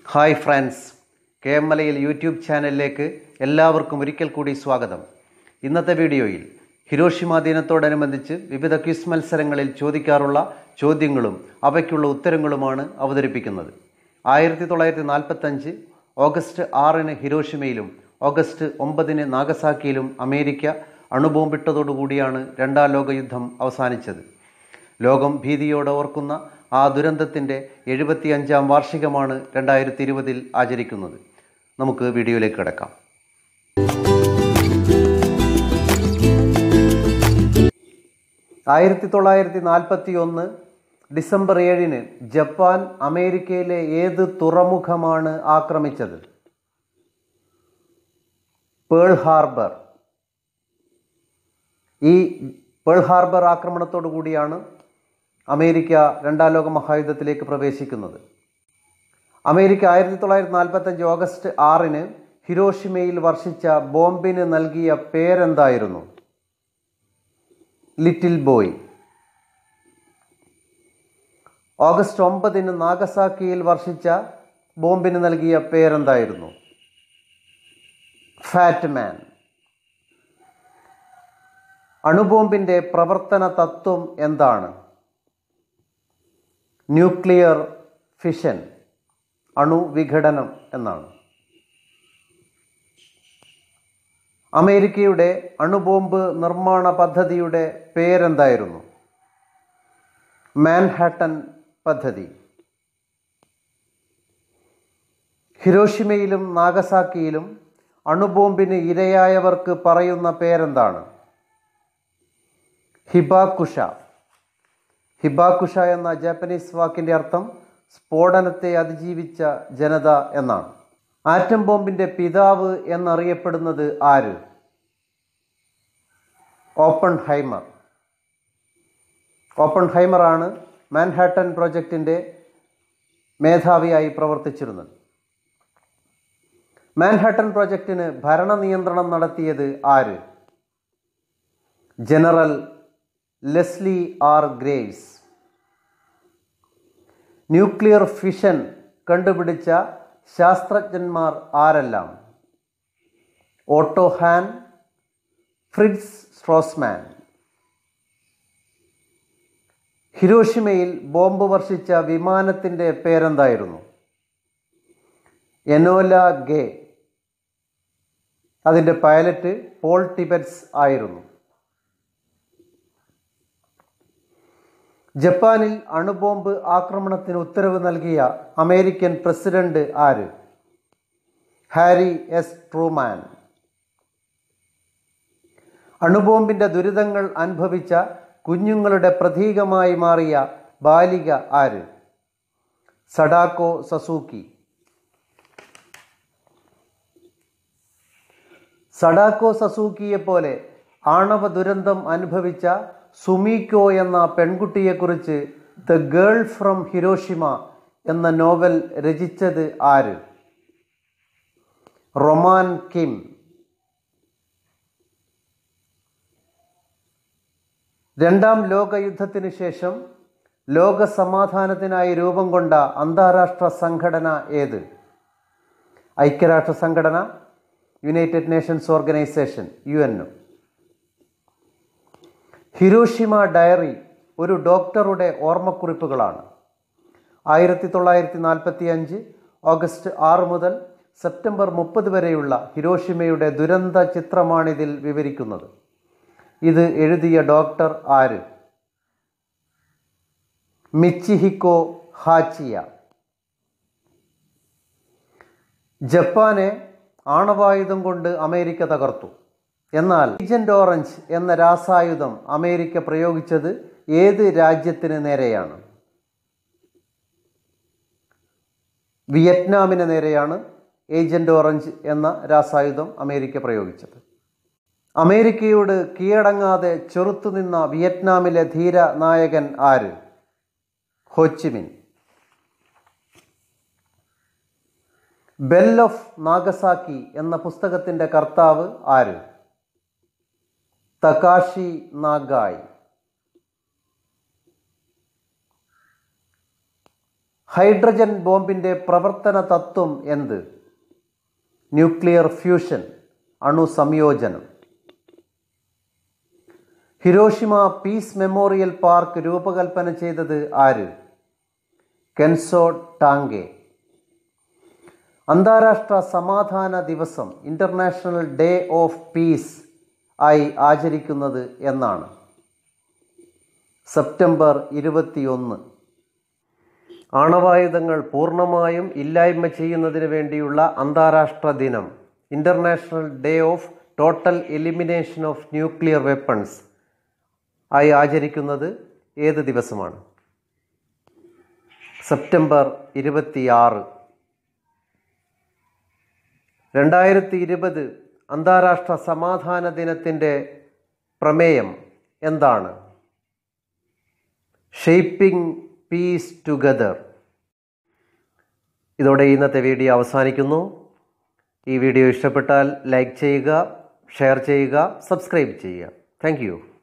hi friends K M മലയിൽ YouTube ചാനലിലേക്ക് എല്ലാവർക്കും ഒരിക്കൽ കൂടി സ്വാഗതം ഇന്നത്തെ വീഡിയോയിൽ ഹിരോഷിമ ദിനത്തോടനുബന്ധിച്ച് വിവിധ ക്വിസ് മത്സരങ്ങളിൽ ചോദിക്കാറുള്ള ചോദ്യങ്ങളും അവയ്ക്കുള്ള ഉത്തരങ്ങളുമാണ് അവതരിപ്പിക്കുന്നത് ആയിരത്തി തൊള്ളായിരത്തി നാൽപ്പത്തഞ്ച് ഓഗസ്റ്റ് ആറിന് ഹിരോഷിമയിലും ഓഗസ്റ്റ് ഒമ്പതിന് നാഗസാക്കിയിലും അമേരിക്ക അണുബോംബിട്ടതോടുകൂടിയാണ് രണ്ടാം ലോകയുദ്ധം അവസാനിച്ചത് ലോകം ഭീതിയോടെ ഓർക്കുന്ന ആ ദുരന്തത്തിൻ്റെ എഴുപത്തിയഞ്ചാം വാർഷികമാണ് രണ്ടായിരത്തി ഇരുപതിൽ ആചരിക്കുന്നത് നമുക്ക് വീഡിയോയിലേക്ക് കിടക്കാം ആയിരത്തി തൊള്ളായിരത്തി നാൽപ്പത്തി ഒന്ന് ഡിസംബർ ഏഴിന് ജപ്പാൻ അമേരിക്കയിലെ ഏത് തുറമുഖമാണ് ആക്രമിച്ചത് പേൾ ഹാർബർ ഈ പേൾ ഹാർബർ ആക്രമണത്തോടു കൂടിയാണ് അമേരിക്ക രണ്ടാം ലോക മഹായുദ്ധത്തിലേക്ക് പ്രവേശിക്കുന്നത് അമേരിക്ക ആയിരത്തി തൊള്ളായിരത്തി നാൽപ്പത്തഞ്ച് ഓഗസ്റ്റ് ആറിന് ഹിരോഷിമയിൽ വർഷിച്ച ബോംബിന് നൽകിയ പേരെന്തായിരുന്നു ലിറ്റിൽ ബോയ് ഓഗസ്റ്റ് ഒമ്പതിന് നാഗസാക്കിയിൽ വർഷിച്ച ബോംബിന് നൽകിയ പേരെന്തായിരുന്നു ഫാറ്റ് മാൻ അണുബോംബിന്റെ പ്രവർത്തന തത്വം എന്താണ് ന്യൂക്ലിയർ ഫിഷൻ അണുവിഘടനം എന്നാണ് അമേരിക്കയുടെ അണുബോംബ് നിർമ്മാണ പദ്ധതിയുടെ പേരെന്തായിരുന്നു മാൻഹാട്ടൻ പദ്ധതി ഹിരോഷിമയിലും നാഗസാക്കിയിലും അണുബോംബിന് ഇരയായവർക്ക് പറയുന്ന പേരെന്താണ് ഹിബാക്കുഷ ഹിബാക്കുഷ എന്ന ജാപ്പനീസ് വാക്കിന്റെ അർത്ഥം സ്ഫോടനത്തെ അതിജീവിച്ച ജനത എന്നാണ് ആറ്റം ബോംബിന്റെ പിതാവ് എന്നറിയപ്പെടുന്നത് ആര് ഓപ്പൺ ഹൈമർ ഓപ്പൺ ഹൈമറാണ് മാൻഹാട്ടൻ പ്രോജക്റ്റിന്റെ മേധാവിയായി പ്രവർത്തിച്ചിരുന്നത് മാൻഹാട്ടൻ പ്രോജക്റ്റിന് ഭരണ നിയന്ത്രണം നടത്തിയത് ആര് General Leslie R Groves nuclear fission കണ്ടുപിടിച്ച ശാസ്ത്രജ്ഞന്മാർ ആരെല്ലാം ഓട്ടോ ഹാൻ ഫ്രിഡ്സ് സ്ട്രോസ്മാൻ ഹിരോഷിമയിൽ ബോംബ് വർഷിച്ച വിമാനത്തിന്റെ പേരെന്തായിരുന്നു എനോല ഗേ അതിൻ്റെ പൈലറ്റ് പോൾ ടിബറ്റ്സ് ആയിരുന്നു ജപ്പാനിൽ അണുബോംബ് ആക്രമണത്തിന് ഉത്തരവ് നൽകിയ അമേരിക്കൻ പ്രസിഡന്റ് ആര് ഹാരി എസ് ട്രൂമാൻ അണുബോംബിന്റെ ദുരിതങ്ങൾ അനുഭവിച്ച കുഞ്ഞുങ്ങളുടെ പ്രതീകമായി മാറിയ ബാലിക ആര് സഡാക്കോ സസൂക്കി സഡാക്കോ സസൂക്കിയെ പോലെ ആണവ ദുരന്തം അനുഭവിച്ച സുമീക്കോ എന്ന പെൺകുട്ടിയെക്കുറിച്ച് ദ ഗേൾ ഫ്രം ഹിരോഷിമ എന്ന നോവൽ രചിച്ചത് ആര് റൊമാൻ കിം രണ്ടാം ലോകയുദ്ധത്തിന് ശേഷം ലോക സമാധാനത്തിനായി രൂപം കൊണ്ട അന്താരാഷ്ട്ര സംഘടന ഏത് ഐക്യരാഷ്ട്ര സംഘടന United Nations organization U N Hiroshima diary ഒരു ഡോക്ടറുടെ ഓർമ്മക്കുറിപ്പുകളാണ് ആയിരത്തി തൊള്ളായിരത്തി നാൽപ്പത്തി അഞ്ച് ഓഗസ്റ്റ് ആറ് മുതൽ സെപ്റ്റംബർ മുപ്പത് വരെയുള്ള ഹിരോഷിമയുടെ ദുരന്ത ചിത്രമാണിതിൽ വിവരിക്കുന്നത് ഇത് എഴുതിയ ഡോക്ടർ ആര് മിച്ചിഹിക്കോ ഹാച്ചിയ ജപ്പാനെ ആണവായുധം കൊണ്ട് അമേരിക്ക തകർത്തു എന്നാൽ ഏജന്റ് ഓറഞ്ച് എന്ന രാസായുധം അമേരിക്ക പ്രയോഗിച്ചത് ഏത് രാജ്യത്തിന് നേരെയാണ് വിയറ്റ്നാമിന് നേരെയാണ് ഏജന്റ് ഓറഞ്ച് എന്ന രാസായുധം അമേരിക്ക പ്രയോഗിച്ചത് അമേരിക്കയോട് കീഴടങ്ങാതെ ചെറുത്തുനിന്ന വിയറ്റ്നാമിലെ ധീര നായകൻ ആര് ഹോച്ചിമിൻ ബെൽ ഓഫ് നാഗസാക്കി എന്ന പുസ്തകത്തിന്റെ കർത്താവ് ആര് തകാഷി നാഗായ് ഹൈഡ്രജൻ ബോംബിൻ്റെ പ്രവർത്തന തത്വം എന്ത് ന്യൂക്ലിയർ ഫ്യൂഷൻ അണു സംയോജനം ഹിരോഷിമ പീസ് മെമ്മോറിയൽ പാർക്ക് രൂപകൽപ്പന ചെയ്തത് ആര് കെൻസോ ടാങ്കെ അന്താരാഷ്ട്ര സമാധാന ദിവസം ഇന്റർനാഷണൽ ഡേ ഓഫ് പീസ് ആയി ആചരിക്കുന്നത് എന്നാണ് സെപ്റ്റംബർ ഇരുപത്തിയൊന്ന് ആണവായുധങ്ങൾ പൂർണ്ണമായും ഇല്ലായ്മ ചെയ്യുന്നതിന് വേണ്ടിയുള്ള അന്താരാഷ്ട്ര ദിനം international day of total elimination of nuclear weapons ആയി ആചരിക്കുന്നത് ഏത് ദിവസമാണ് സെപ്റ്റംബർ ഇരുപത്തിയാറ് രണ്ടായിരത്തി ഇരുപത് അന്താരാഷ്ട്ര സമാധാന ദിനത്തിൻ്റെ പ്രമേയം എന്താണ് ഷെയ്പ്പിംഗ് പീസ് ടുഗദർ ഇതോടെ ഇന്നത്തെ വീഡിയോ അവസാനിക്കുന്നു ഈ വീഡിയോ ഇഷ്ടപ്പെട്ടാൽ ലൈക്ക് ചെയ്യുക ഷെയർ ചെയ്യുക സബ്സ്ക്രൈബ് ചെയ്യുക താങ്ക്